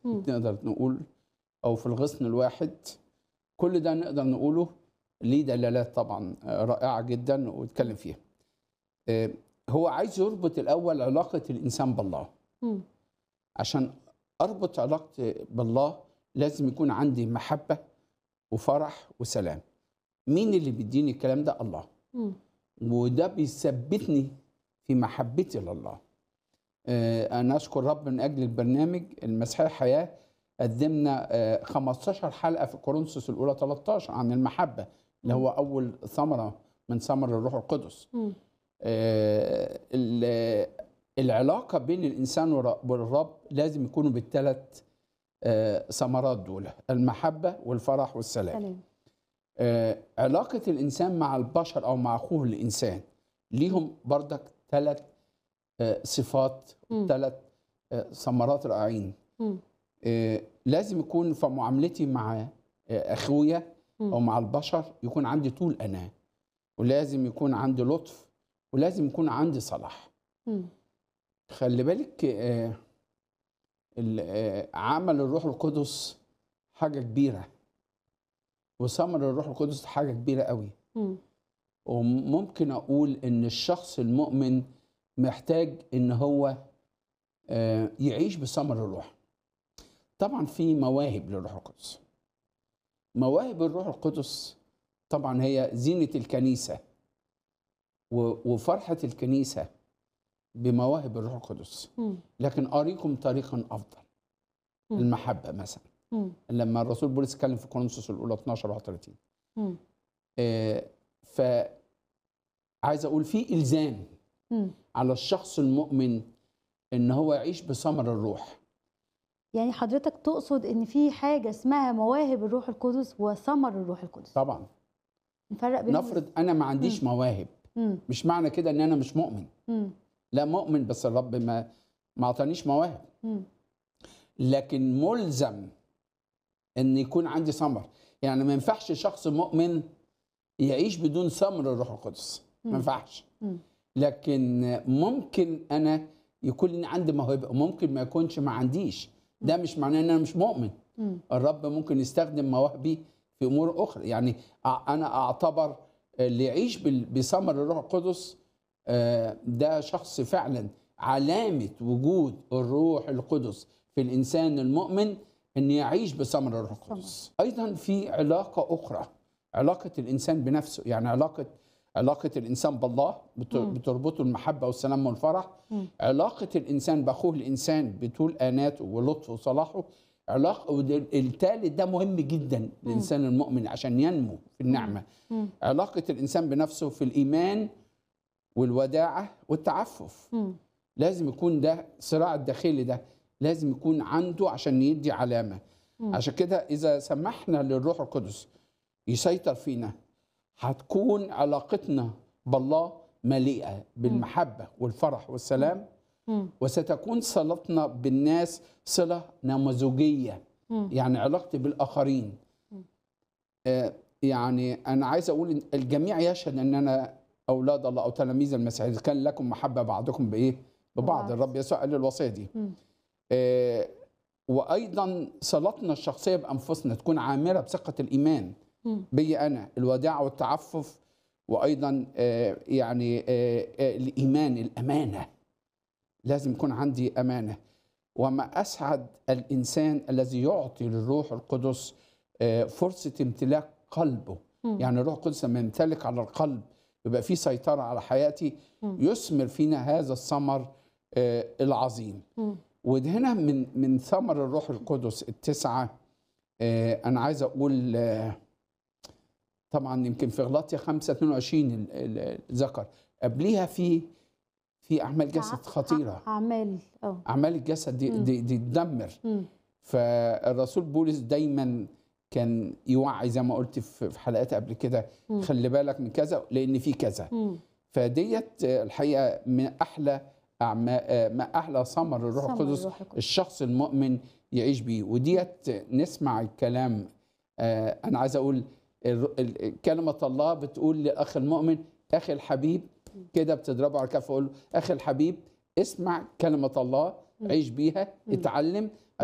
مم. نقدر نقول او في الغصن الواحد كل ده نقدر نقوله ليه دلالات طبعا آه، رائعه جدا واتكلم فيها آه، هو عايز يربط الاول علاقه الانسان بالله مم. عشان اربط علاقتي بالله لازم يكون عندي محبه وفرح وسلام مين اللي بيديني الكلام ده الله مم. وده بيثبتني في محبتي لله آه، انا اشكر رب من اجل البرنامج المسيحيه حياه قدمنا آه، 15 حلقه في كورنثوس الاولى 13 عن المحبه اللي هو اول ثمره من ثمر الروح القدس مم. آه، ال- العلاقه بين الانسان ور- والرب لازم يكونوا بالثلاث آه، ثمرات دول المحبه والفرح والسلام سلام آه، علاقة الإنسان مع البشر أو مع أخوه الإنسان ليهم بردك ثلاث صفات مم. ثلاث ثمرات رائعين مم. آه، لازم يكون في معاملتي مع آه، أخويا مم. أو مع البشر يكون عندي طول أناة ولازم يكون عندي لطف ولازم يكون عندي صلاح مم. خلي بالك آه، ال- آه، عمل الروح القدس حاجة كبيرة وثمر الروح القدس حاجة كبيرة قوي مم. وممكن اقول ان الشخص المؤمن محتاج ان هو آه، يعيش بثمر الروح طبعا في مواهب للروح القدس مواهب الروح القدس طبعا هي زينة الكنيسة و- وفرحة الكنيسة بمواهب الروح القدس مم. لكن أريكم طريقا أفضل مم. المحبة مثلا مم. لما الرسول بولس اتكلم في كورنثوس الأولى 12 و 30 مم. آه، ف عايز اقول في الزام مم. على الشخص المؤمن ان هو يعيش بثمر الروح يعني حضرتك تقصد ان في حاجه اسمها مواهب الروح القدس وثمر الروح القدس طبعا نفرق بينهم نفرض انا ما عنديش مواهب مم. مش معنى كده ان انا مش مؤمن مم. لا مؤمن بس الرب ما ما اعطانيش مواهب مم. لكن ملزم ان يكون عندي ثمر يعني ما ينفعش شخص مؤمن يعيش بدون ثمر الروح القدس ما مم. ينفعش مم. لكن ممكن انا يكون عندي موهبه وممكن ما يكونش ما عنديش ده مش معناه ان انا مش مؤمن مم. الرب ممكن يستخدم مواهبي في امور اخرى يعني أ- انا اعتبر اللي يعيش بال- بثمر الروح القدس آه، ده شخص فعلا علامه وجود الروح القدس في الانسان المؤمن ان يعيش بثمر الروح القدس ايضا في علاقه اخرى علاقه الانسان بنفسه يعني علاقه علاقه الانسان بالله بت- مم. بتربطه المحبه والسلام والفرح مم. علاقه الانسان باخوه الانسان بطول اناته ولطفه وصلاحه علاقه وده- التالت ده مهم جدا للانسان المؤمن عشان ينمو في النعمه مم. علاقه الانسان بنفسه في الايمان والوداعه والتعفف مم. لازم يكون ده الصراع الداخلي ده لازم يكون عنده عشان يدي علامه مم. عشان كده اذا سمحنا للروح القدس يسيطر فينا هتكون علاقتنا بالله مليئه بالمحبه والفرح والسلام مم. وستكون صلتنا بالناس صله نموذجيه مم. يعني علاقتي بالاخرين آه، يعني انا عايز اقول إن الجميع يشهد ان انا اولاد الله او تلاميذ المسيح إذ كان لكم محبه بعضكم بايه ببعض ببعض. الرب يسوع قال الوصيه دي مم. آه، وايضا صلاتنا الشخصيه بانفسنا تكون عامره بثقه الايمان مم. بي انا الوداع والتعفف وايضا آه، يعني آه، آه، الايمان الامانه لازم يكون عندي امانه وما اسعد الانسان الذي يعطي للروح القدس آه، فرصه امتلاك قلبه مم. يعني الروح القدس لما يمتلك على القلب يبقى في سيطره على حياتي مم. يثمر فينا هذا الثمر آه، العظيم مم. وده هنا من من ثمر الروح القدس التسعه آه، انا عايز اقول آه، طبعا يمكن في غلاطيا 5 22 ال- ال- ذكر قبليها في في اعمال جسد ع- خطيره ع- اعمال اه اعمال الجسد دي مم. دي, دي تدمر مم. فالرسول بولس دايما كان يوعي زي ما قلت في في حلقات قبل كده مم. خلي بالك من كذا لان في كذا مم. فديت آه، الحقيقه من احلى أعما- آه، ما احلى ثمر الروح ثمر القدس الروح القدس. الشخص المؤمن يعيش بيه وديت نسمع الكلام آه، انا عايز اقول ال- ال- كلمه الله بتقول لاخ المؤمن اخي الحبيب كده بتضربه على الكف وقول له اخي الحبيب اسمع كلمه الله عيش بيها اتعلم